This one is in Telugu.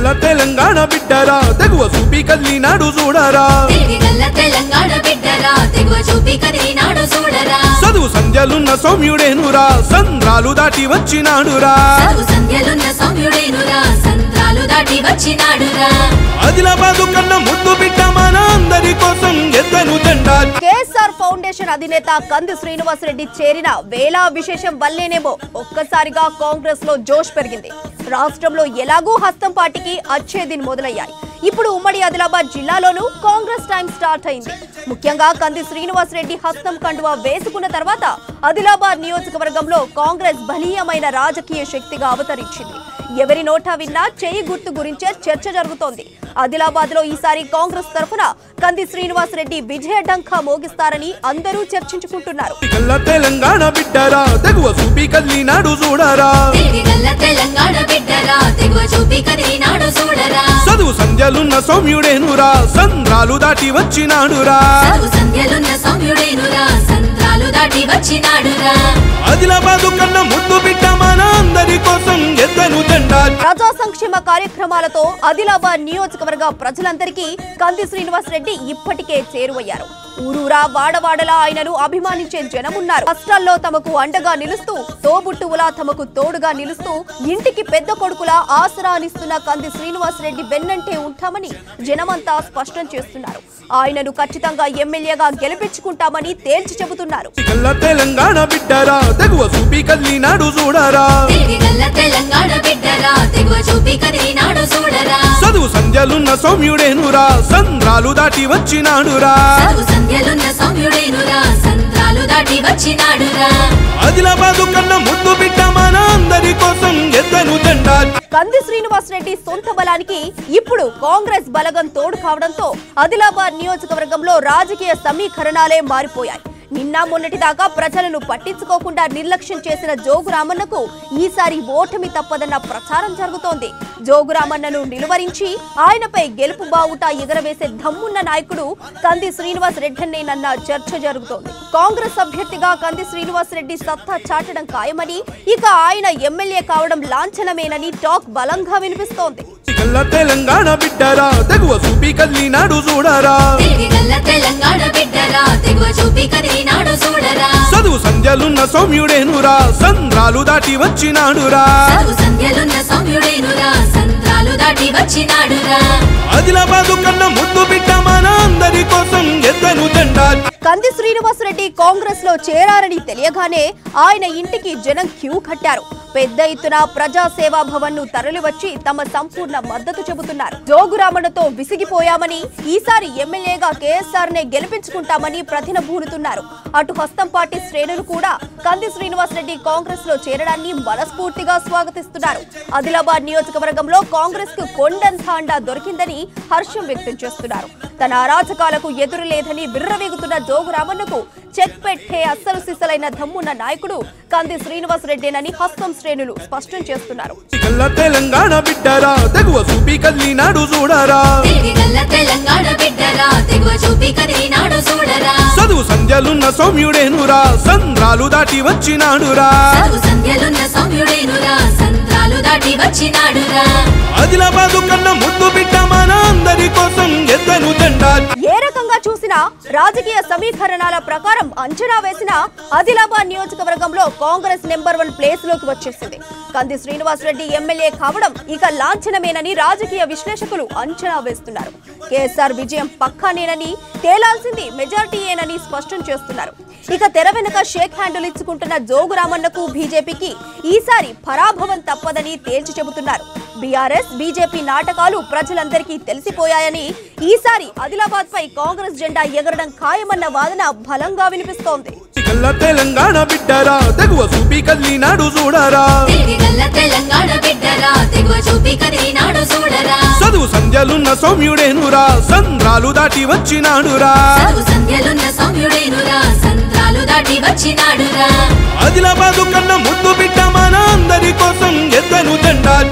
గల్ల తెలంగాణ బిడ్డరా తెగువ చూపి కదిలినాడు చూడరా తెలివిగల్ల తెలంగాణ బిడ్డరా తెగువ చూపి కదిలినాడు చూడరా చదువు సంధ్యలున్న సౌమ్యుడేనురా సంద్రాలు దాటి వచ్చినాడురా చదువు సంధ్యలున్న సౌమ్యుడేనురా సంత్రాలు దాటి వచ్చినాడురా ఆదిలాబాదు కన్న ముద్దు బిడ్డ మన అందరి కోసం ఎత్తను జెండా కేఎస్ఆర్ ఫౌండేషన్ అధినేత కంది శ్రీనివాసరెడ్డి చేరిన వేలా విశేషం వల్లేనేమో ఒక్కసారిగా కాంగ్రెస్ లో జోష్ పెరిగింది రాష్ట్రంలో ఎలాగూ హస్తం పార్టీకి అచ్చేదిన్ మొదలయ్యాయి ఇప్పుడు ఉమ్మడి ఆదిలాబాద్ జిల్లాలోనూ కాంగ్రెస్ టైం స్టార్ట్ అయింది ముఖ్యంగా కంది శ్రీనివాసరెడ్డి హస్తం కండువా వేసుకున్న తర్వాత ఆదిలాబాద్ నియోజకవర్గంలో కాంగ్రెస్ బలీయమైన రాజకీయ శక్తిగా అవతరించింది ఎవరి నోటా విన్నా చేయి గుర్తు గురించే చర్చ జరుగుతోంది ఆదిలాబాద్ లో ఈసారి కాంగ్రెస్ తరఫున కంది శ్రీనివాస్ రెడ్డి విజయ డంకా మోగిస్తారని అందరూ చర్చించుకుంటున్నారు గల్ల తెలంగాణ బిడ్డరా తెగువ చూపి కదిలినాడు చూడరా తెలివిగల్ల తెలంగాణ బిడ్డరా తెగువ చూపి కదిలినాడు చూడరా చదువు సంధ్యలున్న సౌమ్యుడేనురా సంద్రాలు దాటి వచ్చినాడురా చదువు సంధ్యలున్న సౌమ్యుడేనురా సంత్రాలు దాటి వచ్చినాడురా ఆదిలాబాదు కన్న ముద్దు బిడ్డ మన అందరి కోసం ఎత్తను జెండా ప్రజా సంక్షేమ కార్యక్రమాలతో ఆదిలాబాద్ నియోజకవర్గ ప్రజలందరికీ కంది శ్రీనివాస్ రెడ్డి ఇప్పటికే చేరువయ్యారు ఊరూరా వాడవాడలా ఆయనను అభిమానించే జనమున్నారు కష్టాల్లో తమకు అండగా నిలుస్తూ తోబుట్టువులా తమకు తోడుగా నిలుస్తూ ఇంటికి పెద్ద కొడుకులా ఆసరానిస్తున్న కంది శ్రీనివాస్ రెడ్డి వెన్నంటే ఉంటామని జనమంతా స్పష్టం చేస్తున్నారు ఆయనను ఖచ్చితంగా ఎమ్మెల్యేగా గెలిపించుకుంటామని తేల్చి చెబుతున్నారు గల్ల తెలంగాణ బిడ్డరా తెగువ చూపి కదిలినాడు చూడరా తెలివిగల్ల తెలంగాణ బిడ్డరా తెగువ చూపి కదిలినాడు చూడరా చదువు సంధ్యలున్న సౌమ్యుడేనురా సంద్రాలు దాటి వచ్చినాడురా చదువు సంధ్యలున్న సౌమ్యుడేనురా సంత్రాలు దాటి వచ్చినాడురా ఆదిలాబాదు కన్న ముద్దు బిడ్డ మన అందరి కోసం ఎత్తను జెండా కంది శ్రీనివాస్ రెడ్డి సొంత బలానికి ఇప్పుడు కాంగ్రెస్ బలగం తోడు కావడంతో ఆదిలాబాద్ నియోజకవర్గంలో రాజకీయ సమీకరణాలే మారిపోయాయి నిన్న మొన్నటి దాకా ప్రజలను పట్టించుకోకుండా నిర్లక్ష్యం చేసిన జోగు రామన్నకు ఈసారి ఓటమి తప్పదన్న ప్రచారం జరుగుతోంది జోగు రామన్నను నిలువరించి ఆయనపై గెలుపు బావుట ఎగరవేసే దమ్మున్న నాయకుడు కంది శ్రీనివాస్ రెడ్డన్నేనన్న చర్చ జరుగుతోంది కాంగ్రెస్ అభ్యర్థిగా కంది శ్రీనివాస్ రెడ్డి సత్తా చాటడం ఖాయమని ఇక ఆయన ఎమ్మెల్యే కావడం లాంఛనమేనని టాక్ బలంగా వినిపిస్తోంది గల్ల తెలంగాణ బిడ్డరా తెగువ చూపి కదిలినాడు చూడరా తెలివిగల్ల తెలంగాణ బిడ్డరా తెగువ చూపి కదిలినాడు చూడరా చదువు సంధ్యలున్న సౌమ్యుడేనురా సంద్రాలు దాటి వచ్చినాడురా చదువు సంధ్యలున్న సౌమ్యుడేనురా సంత్రాలు దాటి వచ్చినాడురా ఆదిలాబాదు కన్న ముద్దు బిడ్డ మన అందరి కోసం ఎత్తను జెండా కంది శ్రీనివాస్ రెడ్డి కాంగ్రెస్ లో చేరారని తెలియగానే ఆయన ఇంటికి జనం క్యూ కట్టారు పెద్ద ఎత్తున ప్రజా సేవా భవన్ ను తరలివచ్చి తమ సంపూర్ణ మద్దతు చెబుతున్నారు జోగురామన్నతో విసిగిపోయామని ఈసారి ఎమ్మెల్యేగా కేఎస్ఆర్ నే గెలిపించుకుంటామని ప్రతినబూనుతున్నారు అటు హస్తం పార్టీ శ్రేణులు కూడా కంది శ్రీనివాస్ రెడ్డి కాంగ్రెస్ లో చేరడాన్ని మనస్ఫూర్తిగా స్వాగతిస్తున్నారు ఆదిలాబాద్ నియోజకవర్గంలో కాంగ్రెస్ కు కొండంత అండా దొరికిందని హర్షం వ్యక్తం చేస్తున్నారు తన అరాచకాలకు ఎదురు లేదని విర్రవీగుతున్న జోగు రామన్నకు చెక్ పెట్టే అస్సలు సిసలైన దమ్మున్న నాయకుడు కంది శ్రీనివాస్ రెడ్డేనని హస్తం శ్రేణులు స్పష్టం చేస్తున్నారు గల్ల తెలంగాణ బిడ్డరా తెగువ చూపి కదిలినాడు చూడరా తెలివిగల్ల తెలంగాణ బిడ్డరా తెగువ చూపి కదిలినాడు చూడరా చదువు సంధ్యలున్న సౌమ్యుడేనురా సంద్రాలు దాటి వచ్చినాడురా చదువు సంధ్యలున్న సౌమ్యుడేనురా సంత్రాలు దాటి వచ్చినాడురా ఆదిలాబాదు కన్న ముద్దు బిడ్డ మన అందరి కోసం ఎత్తను జెండా ఏ రకంగా చూసినా రాజకీయ సమీకరణాల ప్రకారం అంచనా వేసిన ఆదిలాబాద్ నియోజకవర్గంలో కాంగ్రెస్ నెంబర్ వన్ ప్లేస్ లోకి వచ్చేసింది కంది శ్రీనివాస్ రెడ్డి ఎమ్మెల్యే కావడం ఇక లాంఛనమేనని రాజకీయ విశ్లేషకులు అంచనా వేస్తున్నారు కేఎస్ఆర్ విజయం పక్కానేనని తేలాల్సింది మెజార్టీయేనని స్పష్టం చేస్తున్నారు ఇక తెర వెనుక షేక్ హ్యాండులు ఇచ్చుకుంటున్న జోగు రామన్నకు బీజేపీకి ఈసారి పరాభవం తప్పదని తేల్చి చెబుతున్నారు బీఆర్ఎస్ బీజేపీ నాటకాలు ప్రజలందరికీ తెలిసిపోయాయని ఈసారి ఆదిలాబాద్ పై కాంగ్రెస్ జెండా ఎగరడం ఖాయమన్న వాదన బలంగా వినిపిస్తోంది గల్ల తెలంగాణ బిడ్డరా తెగువ చూపి కదిలినాడు చూడరా తెలివిగల్ల తెలంగాణ బిడ్డరా తెగువ చూపి కదిలినాడు చూడరా చదువు సంధ్యలున్న సౌమ్యుడేనురా సంద్రాలు దాటి వచ్చినాడురా చదువు సంధ్యలున్న సౌమ్యుడేనురా సంత్రాలు దాటి వచ్చినాడురా ఆదిలాబాదు కన్న ముద్దు బిడ్డ మన అందరి కోసం ఎత్తను జెండా